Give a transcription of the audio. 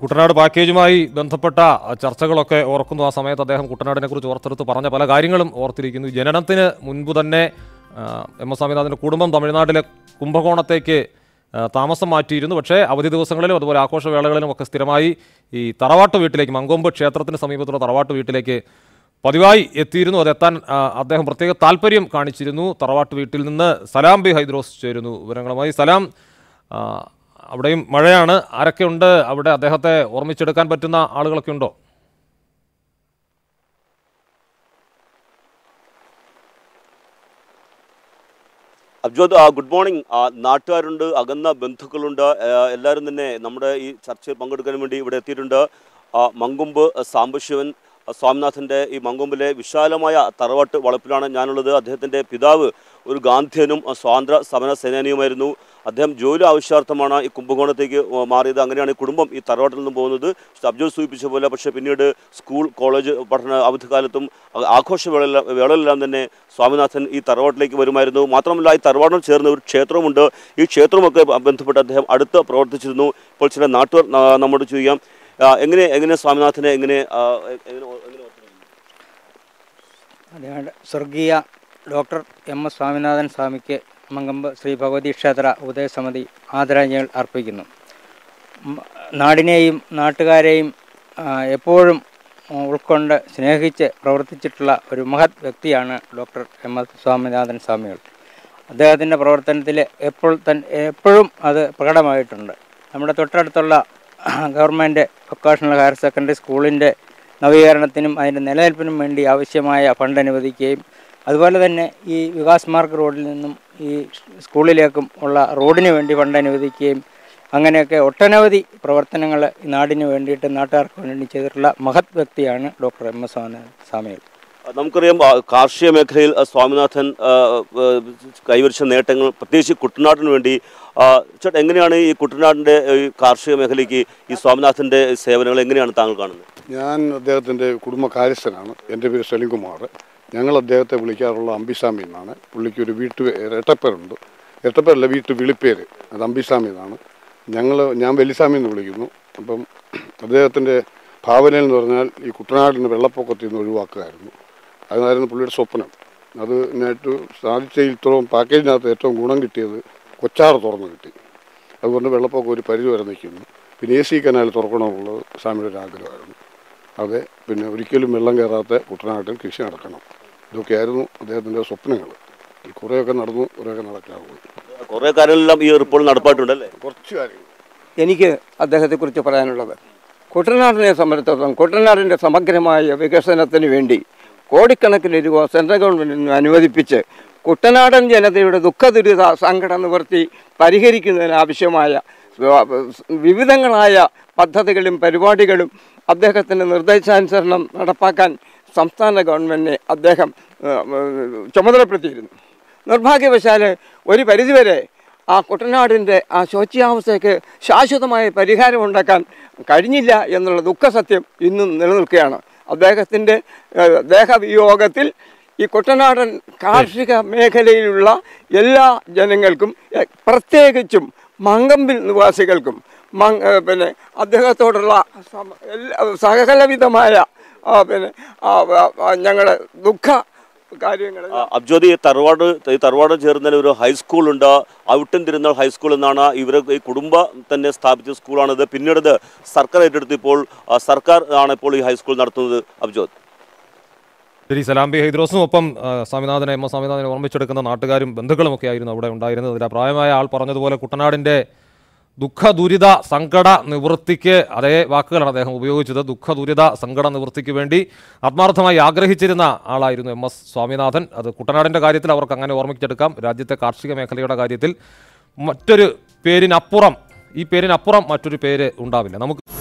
കുട്ടനാട് പാക്കേജുമായി ബന്ധപ്പെട്ട ചർച്ചകളൊക്കെ ഓർക്കുന്നു ആ സമയത്ത് അദ്ദേഹം കുട്ടനാടിനെ കുറിച്ച് ഓർത്തെടുത്ത് പറഞ്ഞ പല കാര്യങ്ങളും ഓർത്തിരിക്കുന്നു ജനനത്തിന് മുൻപ് തന്നെ ആ, എം എസ് സ്വാമിനാഥൻ്റെ കുടുംബം തമിഴ്നാട്ടിലെ കുംഭകോണത്തേക്ക് ആ, താമസം മാറ്റിയിരുന്നു പക്ഷേ അവധി ദിവസങ്ങളിലും അതുപോലെ ആഘോഷവേളകളിലും ഒക്കെ സ്ഥിരമായി ഈ തറവാട്ട് വീട്ടിലേക്ക് മങ്കൊമ്പ് ക്ഷേത്രത്തിന് സമീപത്തുള്ള തറവാട്ട് വീട്ടിലേക്ക് പതിവായി എത്തിയിരുന്നു അതെത്താൻ ആ, അദ്ദേഹം പ്രത്യേക താല്പര്യം കാണിച്ചിരുന്നു തറവാട്ട് വീട്ടിൽ നിന്ന് സലാം ബി ഹൈദ്രോസ് ചേരുന്നു വിവരങ്ങളുമായി സലാം ആ, അവിടെയും മഴയാണ് ആരൊക്കെ ഉണ്ട് അവിടെ അദ്ദേഹത്തെ ഓർമ്മിച്ചെടുക്കാൻ പറ്റുന്ന ആളുകളൊക്കെ ഉണ്ടോ അബ്ജോദ് ആ, ഗുഡ് മോർണിംഗ് ആ, നാട്ടുകാരുണ്ട് അകന്ന ബന്ധുക്കളുണ്ട് ആ, എല്ലാവരും തന്നെ നമ്മുടെ ഈ ചർച്ചയിൽ പങ്കെടുക്കാൻ വേണ്ടി ഇവിടെ എത്തിയിട്ടുണ്ട് ആ, മങ്കൊമ്പ് സാംബശിവൻ ആ, സ്വാമിനാഥൻ്റെ ഈ മങ്കൊമ്പിലെ വിശാലമായ തറവാട്ട് വളപ്പിലാണ് ഞാനുള്ളത് അദ്ദേഹത്തിൻ്റെ പിതാവ് ഒരു ഗാന്ധിയനും ആ, സ്വാതന്ത്ര്യ സമര സേനാനിയുമായിരുന്നു അദ്ദേഹം ജോലി ആവശ്യാർത്ഥമാണ് ഈ കുംഭകോണത്തേക്ക് ആ, മാറിയത് അങ്ങനെയാണ് ഈ കുടുംബം ഈ തറവാട്ടിൽ നിന്നും പോകുന്നത് അബ്ജോദ് സൂചിപ്പിച്ച പോലെ പക്ഷേ പിന്നീട് സ്കൂൾ കോളേജ് പഠന അവധിക്കാലത്തും ആ- ആഘോഷവേള വേളയിലെല്ലാം തന്നെ സ്വാമിനാഥൻ ഈ തറവാട്ടിലേക്ക് വരുമായിരുന്നു മാത്രമല്ല ഈ തറവാടിനോട് ചേർന്ന് ഒരു ക്ഷേത്രമുണ്ട് ഈ ക്ഷേത്രമൊക്കെ ബ- ബന്ധപ്പെട്ട് അദ്ദേഹം അടുത്ത് പ്രവർത്തിച്ചിരുന്നു ഇപ്പോൾ ചില നാട്ടുകാർ ആ, നമ്മോട് ചോദിക്കാം ആ, എങ്ങനെ എങ്ങനെ സ്വാമിനാഥനെ എങ്ങനെ ആ, എ- എങ്ങനെ ഓ- എങ്ങനെ ഓർത്തിരിക്കുന്നു? അതിനാണ് സ്വർഗീയ ഡോക്ടർ എം എസ് സ്വാമിനാഥൻ സ്വാമിക്ക് മങ്കമ്പ് ശ്രീ ഭഗവതി ക്ഷേത്ര ഉദയസമിതി ആദരാഞ്ജലികൾ അർപ്പിക്കുന്നു ഉം, നാടിനെയും നാട്ടുകാരെയും ആ, എപ്പോഴും ഉം, ഉൾക്കൊണ്ട് സ്നേഹിച്ച് പ്രവർത്തിച്ചിട്ടുള്ള ഒരു മഹത് വ്യക്തിയാണ് ഡോക്ടർ എം എസ് സ്വാമിനാഥൻ സ്വാമികൾ അദ്ദേഹത്തിൻ്റെ പ്രവർത്തനത്തിൽ എപ്പോൾ തൻ എപ്പോഴും അത് പ്രകടമായിട്ടുണ്ട് നമ്മുടെ തൊട്ടടുത്തുള്ള ഗവൺമെൻറ് വൊക്കേഷണൽ ഹയർ സെക്കൻഡറി സ്കൂളിൻ്റെ നവീകരണത്തിനും അതിൻ്റെ നിലനിൽപ്പിനും വേണ്ടി ആവശ്യമായ ഫണ്ട് അനുവദിക്കുകയും അതുപോലെ തന്നെ ഈ വികാസ് മാർഗ് റോഡിൽ നിന്നും ഈ സ്കൂളിലേക്കും ഉള്ള റോഡിന് വേണ്ടി ഫണ്ട് അനുവദിക്കുകയും അങ്ങനെയൊക്കെ ഒട്ടനവധി പ്രവർത്തനങ്ങൾ ഈ നാടിന് വേണ്ടിയിട്ട് നാട്ടുകാർക്ക് വേണ്ടി ചെയ്തിട്ടുള്ള മഹത് വ്യക്തിയാണ് ഡോക്ടർ എം എസ് സ്വാമിനാഥൻ സ്വാമികൾ ആ, നമുക്കറിയാം ആ, കാർഷിക മേഖലയിൽ ആ, സ്വാമിനാഥൻ ആ, ആ, കൈവരിച്ച നേട്ടങ്ങൾ പ്രത്യേകിച്ച് കുട്ടനാടിന് വേണ്ടി ആ, ചേട്ടാ എങ്ങനെയാണ് ഈ കുട്ടനാടിൻ്റെ ഈ കാർഷിക മേഖലയ്ക്ക് ഈ സ്വാമിനാഥൻ്റെ സേവനങ്ങൾ എങ്ങനെയാണ് താങ്കൾ കാണുന്നത് ഞാൻ അദ്ദേഹത്തിൻ്റെ കുടുംബ കാര്യസ്ഥനാണ് എൻ്റെ പേര് സലിംകുമാർ ഞങ്ങൾ അദ്ദേഹത്തെ വിളിക്കാറുള്ള അമ്പിസ്വാമി എന്നാണ് പുള്ളിക്ക് ഒരു വീട്ടു എട്ടപ്പേരുണ്ട് എട്ടപ്പേരല്ല വീട്ടു വിളിപ്പേര് അത് അമ്പിസ്വാമി എന്നാണ് ഞങ്ങൾ ഞാൻ വലിസ്വാമി എന്ന് വിളിക്കുന്നു അപ്പം അദ്ദേഹത്തിൻ്റെ ഭാവന എന്ന് പറഞ്ഞാൽ ഈ കുട്ടനാടിന് വെള്ളപ്പൊക്കത്തിൽ നിന്ന് ഒഴിവാക്കുകയായിരുന്നു അതായിരുന്നു പുള്ളിയുടെ സ്വപ്നം അത് നേരിട്ട് സാധിച്ചതിൽ ഇത്രയും പാക്കേജിനകത്ത് ഏറ്റവും ഗുണം കിട്ടിയത് കൊച്ചാറ് തുറന്നു കിട്ടി അതുകൊണ്ട് വെള്ളപ്പൊക്കം ഒരു പരിധി വരെ നിൽക്കുന്നു പിന്നെ എ സി കനാൽ തുറക്കണമെന്നുള്ളത് സ്വാമിയുടെ ഒരു ആഗ്രഹമായിരുന്നു അതെ പിന്നെ ഒരിക്കലും വെള്ളം കയറാത്ത കുട്ടനാട്ടിൽ കൃഷി നടക്കണം ഇതൊക്കെയായിരുന്നു അദ്ദേഹത്തിൻ്റെ സ്വപ്നങ്ങൾ ഈ കുറേയൊക്കെ നടന്നു കുറേയൊക്കെ നടക്കാറുള്ളൂ കുറേ കാര്യങ്ങളെല്ലാം ഈ റിപ്പോർട്ട് നടപ്പായിട്ടുണ്ടല്ലേ കുറച്ച് കാര്യങ്ങൾ എനിക്ക് അദ്ദേഹത്തെക്കുറിച്ച് പറയാനുള്ളത് കുട്ടനാടിനെ സംബന്ധിച്ചിടത്തോളം കുട്ടനാടിൻ്റെ സമഗ്രമായ വികസനത്തിന് വേണ്ടി കോടിക്കണക്കിന് രൂപ സെൻട്രൽ ഗവൺമെൻറ്റിന് അനുവദിപ്പിച്ച് കുട്ടനാടൻ ജനതയുടെ ദുഃഖദുരിത സങ്കട നിവർത്തി പരിഹരിക്കുന്നതിന് ആവശ്യമായ വിവിധങ്ങളായ പദ്ധതികളും പരിപാടികളും അദ്ദേഹത്തിൻ്റെ നിർദ്ദേശാനുസരണം നടപ്പാക്കാൻ സംസ്ഥാന ഗവൺമെൻറ്റിനെ അദ്ദേഹം ഏഹ്, ഏഹ്, ചുമതലപ്പെടുത്തിയിരുന്നു നിർഭാഗ്യവശാൽ ഒരു പരിധിവരെ ആ കുട്ടനാടിൻ്റെ ആ ശോച്യാവസ്ഥയ്ക്ക് ശാശ്വതമായ പരിഹാരം ഉണ്ടാക്കാൻ കഴിഞ്ഞില്ല എന്നുള്ള ദുഃഖസത്യം ഇന്നും നിലനിൽക്കുകയാണ് അദ്ദേഹത്തിൻ്റെ ഏഹ്, ദേഹവിയോഗത്തിൽ ഈ കുട്ടനാടൻ കാർഷിക മേഖലയിലുള്ള എല്ലാ ജനങ്ങൾക്കും ഏഹ്, പ്രത്യേകിച്ചും മങ്കമ്പിൽ നിവാസികൾക്കും മങ് ഏഹ്, പിന്നെ അദ്ദേഹത്തോടുള്ള സമ- എല്ലാ സകലവിധമായ ആ, പിന്നെ ഞങ്ങളുടെ ദുഃഖ കാര്യങ്ങൾ ആ, അബ്ജോദി ഈ തറവാട് ഈ തറവാട് ചേർന്നതിൽ ഒരു ഹൈസ്കൂളുണ്ട് ഔട്ടൻ തിരുനാൾ ഹൈസ്കൂൾ എന്നാണ് ഇവർ ഈ കുടുംബ തന്നെ സ്ഥാപിച്ച സ്കൂളാണിത് പിന്നീട് ഇത് സർക്കാർ ഏറ്റെടുത്ത് ഇപ്പോൾ ആ, സർക്കാർ ആണ് ഇപ്പോൾ ഈ ഹൈസ്കൂൾ നടത്തുന്നത് അബ്ജോദ് ശരി സലാം ബി ഹൈദ്രോസും ഒപ്പം ആ, സ്വാമിനാഥനെ എം എസ് സ്വാമിനാഥനെ ഓർമ്മിച്ചെടുക്കുന്ന നാട്ടുകാരും ബന്ധുക്കളും ഒക്കെ ആയിരുന്നു അവിടെ ഉണ്ടായിരുന്നത് അതിൽ ആ പ്രായമായ ആൾ പറഞ്ഞതുപോലെ കുട്ടനാടിൻ്റെ ദുഃഖ ദുരിത സങ്കട നിവൃത്തിക്ക് അതേ വാക്കുകളാണ് അദ്ദേഹം ഉപയോഗിച്ചത് ദുഃഖ ദുരിത സങ്കട നിവൃത്തിക്ക് വേണ്ടി ആത്മാർത്ഥമായി ആഗ്രഹിച്ചിരുന്ന ആളായിരുന്നു എം എസ് സ്വാമിനാഥൻ അത് കുട്ടനാടിൻ്റെ കാര്യത്തിൽ അവർക്ക് അങ്ങനെ ഓർമ്മിച്ചെടുക്കാം രാജ്യത്തെ കാർഷിക മേഖലയുടെ കാര്യത്തിൽ മറ്റൊരു പേരിനപ്പുറം ഈ പേരിനപ്പുറം മറ്റൊരു പേര് ഉണ്ടാവില്ല നമുക്ക്